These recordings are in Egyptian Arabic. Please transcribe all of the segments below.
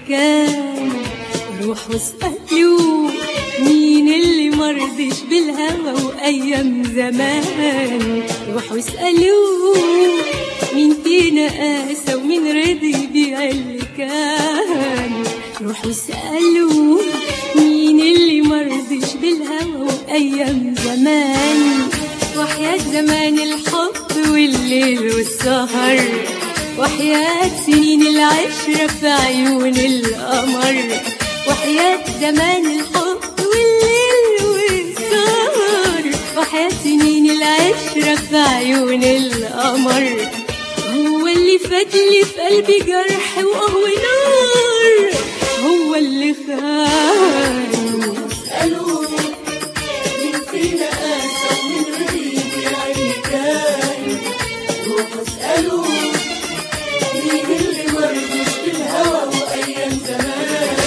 كان روح واسألوا مين اللي مرضش بالهوى وأيام زمان روح واسألوا مين فينا قاسى ومين رضي بيع اللي كان روح واسألوا مين اللي مرضش بالهوى وأيام زمان وحياة زمان الحب والليل والسهر وحياة سنين العشرة في عيون القمر وحياة زمان الحب والليل والسهر وحياة سنين العشرة في عيون القمر هو اللي فاتلي في قلبي جرح وقهوة نار هو اللي خان اسألوا مين فينا قاسى ومين رضي بالعين كان روحوا اسألوا مين اللي مرضوش بالهوى وأيام زمان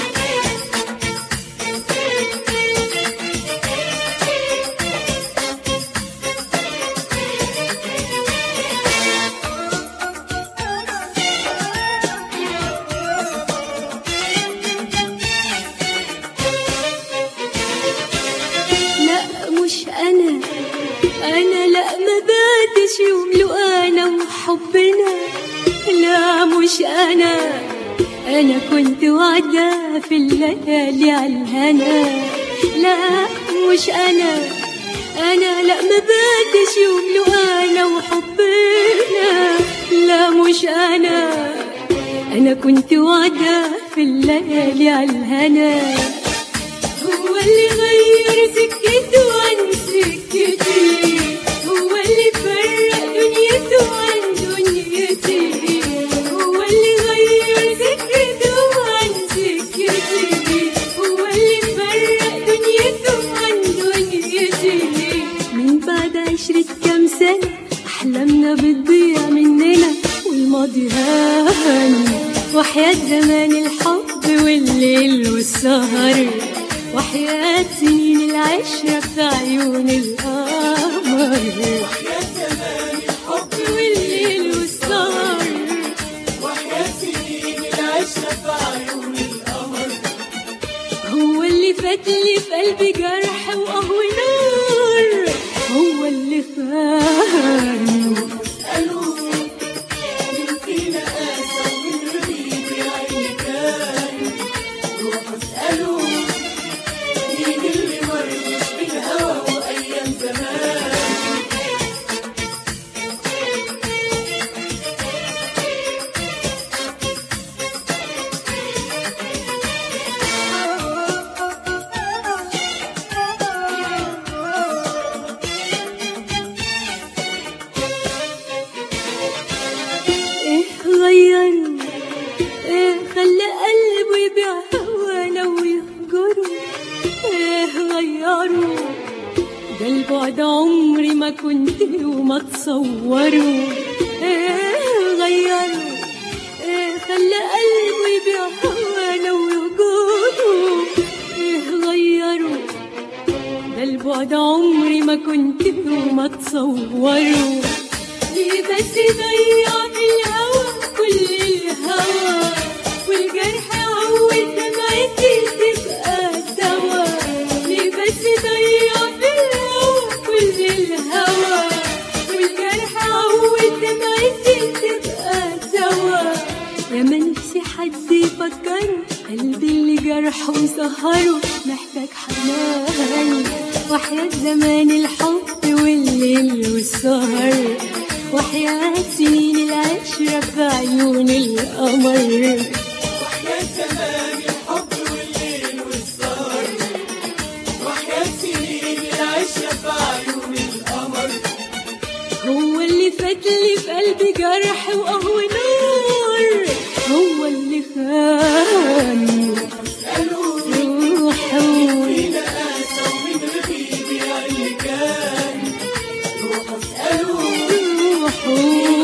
لا مش انا انا لا ما بعدش يوم لو انا وحبنا لا مش انا انا كنت وعدة في الليالي على الهنا لا مش انا انا لا ما بعدش يوم لو انا وحبنا لا مش انا انا كنت وعدة في الليالي على الهنا هو اللي غير سكته عن سكتي هو اللي فرق دنيته عن دنيتي هو اللي غير سكته عن سكتي هو اللي فرق دنيته عن دنيتي من بعد عشرة كام سنة أحلامنا بتضيع مننا والماضي هان وحياة زمان الحب والليل والسهر وحياة سنين العشرة في عيون القمر يا زمان الحب والليل والسهر وحياة سنين العشرة في عيون القمر هو اللي فاتلي في قلبي جرح وقهوة نار هو اللي فان اسألوا مين فينا قاسى ومين رضي بالعين كان روحوا اسألوا مين اللي مرضوش بالهوى وأيام زمان ايه غيروا ايه خلى قلبه يبيع هوانا ويهجروا ايه غيروا ده البعد عمري ما كنت وما تصوروا ايه غيروا ايه خلى قلبه يبيع هوانا ويهجروا ايه غيروا ده البعد عمري ما كنت وما تصوروا ليه بس ضيع في الهوى كل الهوى والجرح عود دمعتي تبقى دوا ليه بس ضيع في الهوى كل الهوى والجرح عود دمعتي تبقى دوا يا ما نفسي حد يفكره قلبي اللي جرحه وسهره محتاج حنان وحياة زمان الحب والليل والسهر وحياة سنين العشرة في عيون القمر وحياة زمان الحب والليل والسهر وحياة سنين العشرة في عيون القمر هو اللي فاتلي في قلبي جرح وقهوة نار هو اللي خان اسألوا روحه فينا قاسى ومين رضي بالعين كان روحوا اسألوا روحه